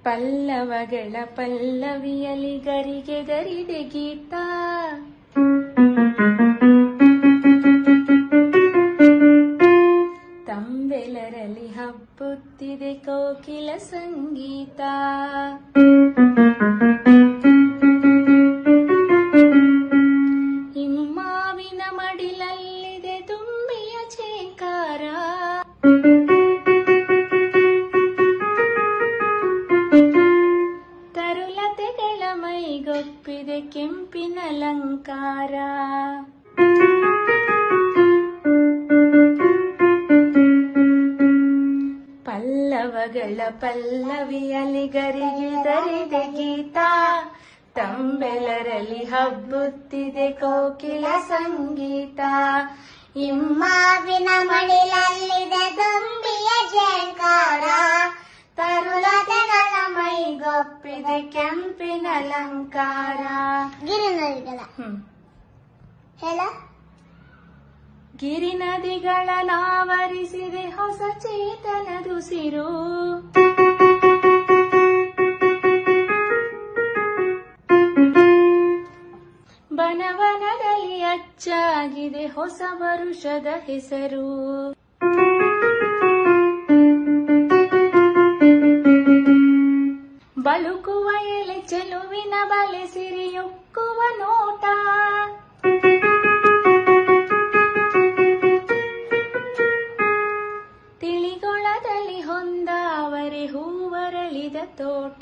ಪಲ್ಲವಗಳ ಪಲ್ಲವಿಯಲಿ ಗರಿಗೆ ಗರಿದೆ ಗೀತ ತಂಬೆಲರಲ್ಲಿ ಹಬ್ಬುತ್ತಿದೆ ಕೋಕಿಲ ಸಂಗೀತ ಹಿಮ್ಮಾವಿನ ಮಡಿಲಲ್ಲಿದೆ ತುಂಬಿಯ ಚೇಕಾರ ತರುಲತೆಗಳ ಮೈಗೊಪ್ಪಿದೆ ಕೆಂಪಿನ ಅಲಂಕಾರ ಪಲ್ಲವಗಳ ಪಲ್ಲವಿಯಲಿ ಗರಿಗಿದರಿದೆ ಗೀತ ತಂಬೆಲರಲ್ಲಿ ಹಬ್ಬುತ್ತಿದೆ ಕೋಕಿಲ ಸಂಗೀತ ಹಿಮ್ಮಾವಿನ ಮಡಿಲಲ್ಲಿದೆ ತುಂಬಿಯ ಜೇಂಕಾರ ತರುಲತೆಗಳ ಮೈಗೊಪ್ಪಿದೆ ಕೆಂಪಿನ ಅಲಂಕಾರ ಗಿರಿನದಿಗಳ ಹ್ಮ್ ಹೇಳ ಗಿರಿ ನದಿಗಳ ನಾವರಿಸಿದೆ ಹೊಸ ಚೇತನದುಸಿರು ಬನವನದಲ್ಲಿ ಅಚ್ಚಾಗಿದೆ ಹೊಸ ವರುಷದ ಹೆಸರು ಬಳುಕುವ ಎಲೆ ಚೆಲುವಿನ ಬಲೆ ಸಿರಿಯುಕ್ಕುವ ನೋಟ ತಿಳಿಗೊಳದಲ್ಲಿ ಹೊಂದಾವರೆ ಹೂವರಳಿದ ತೋಟ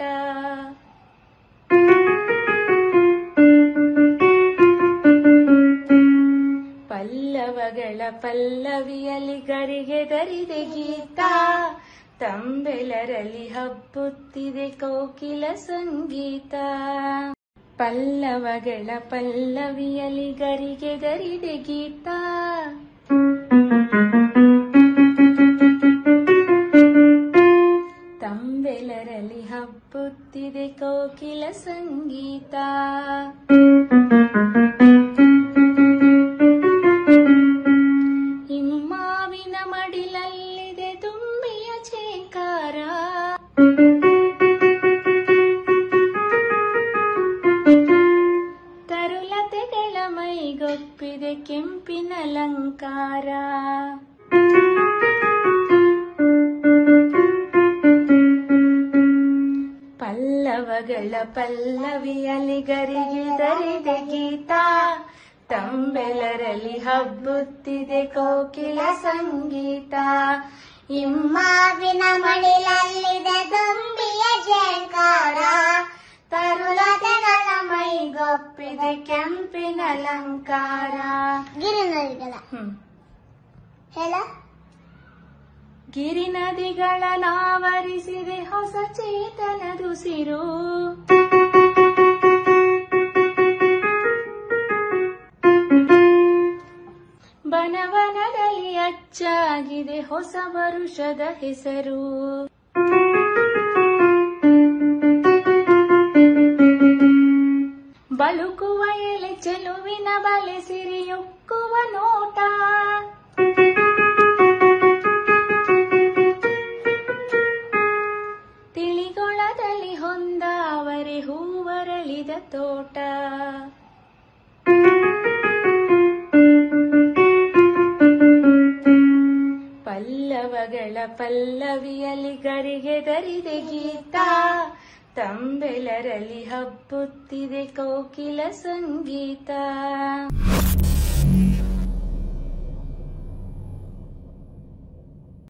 ಪಲ್ಲವಗಳ ಪಲ್ಲವಿಯಲ್ಲಿ ಗರಿಗೆ ದರಿದೆ ಗೀತ ತಂಬೆಲರಲ್ಲಿ ಹಬ್ಬುತ್ತಿದೆ ಕೋಕಿಲ ಸಂಗೀತ ಪಲ್ಲವಗಳ ಪಲ್ಲವಿಯಲ್ಲಿ ಗರಿಗೆ ಗರಿದೆ ಗೀತ ತಂಬೆಲರಲ್ಲಿ ಹಬ್ಬುತ್ತಿದೆ ಕೋಕಿಲ ಸಂಗೀತ ಹಿಮ್ಮಾವಿನ ಮಡಿಲಲ್ಲಿದೆ ತುಂಬಿಯ ಚೇಂಕಾರ ತರುಲತೆಗಳ ಮೈಗೊಪ್ಪಿದೆ ಕೆಂಪಿನ ಅಲಂಕಾರ ಪಲ್ಲವಗಳ ಪಲ್ಲವಿಯಲ್ಲಿ ಗರಿಗಿದರಿದೆ ಗೀತ ತಂಬೆಲರಲ್ಲಿ ಹಬ್ಬುತ್ತಿದೆ ಕೋಕಿಲ ಸಂಗೀತ ಹಿಮ್ಮಾವಿನ ಮಡಿಲಲ್ಲಿದೆ ತುಂಬಿಯ ಜೇಂಕಾರ ತರುಲತೆಗಳ ಮೈಗೊಪ್ಪಿದೆ ಕೆಂಪಿನ ಅಲಂಕಾರ ಗಿರಿನದಿಗಳ ಹ್ಮ್ ಹೇಳ ಗಿರಿ ನದಿಗಳ ನಾವರಿಸಿದೆ ಹೊಸ ಚೇತನದುಸಿರು ಬನವನದಲ್ಲಿ ಅಚ್ಚಾಗಿದೆ ಹೊಸ ವರುಷದ ಹೆಸರು ಬಳುಕುವ ಎಲೆ ಚೆಲುವಿನ ಬಲೆ ಸಿರಿಯುಕ್ಕುವ ನೋಟ ತಿಳಿಗೊಳದಲ್ಲಿ ಹೊಂದಾವರೆ ಹೂವರಳಿದ ತೋಟ ಪಲ್ಲವಗಳ ಪಲ್ಲವಿಯಲ್ಲಿ ಗರಿಗೆ ದರಿದೆ ಗೀತ ತಂಬೆಲರಲ್ಲಿ ಹಬ್ಬುತ್ತಿದೆ ಕೋಕಿಲ ಸಂಗೀತ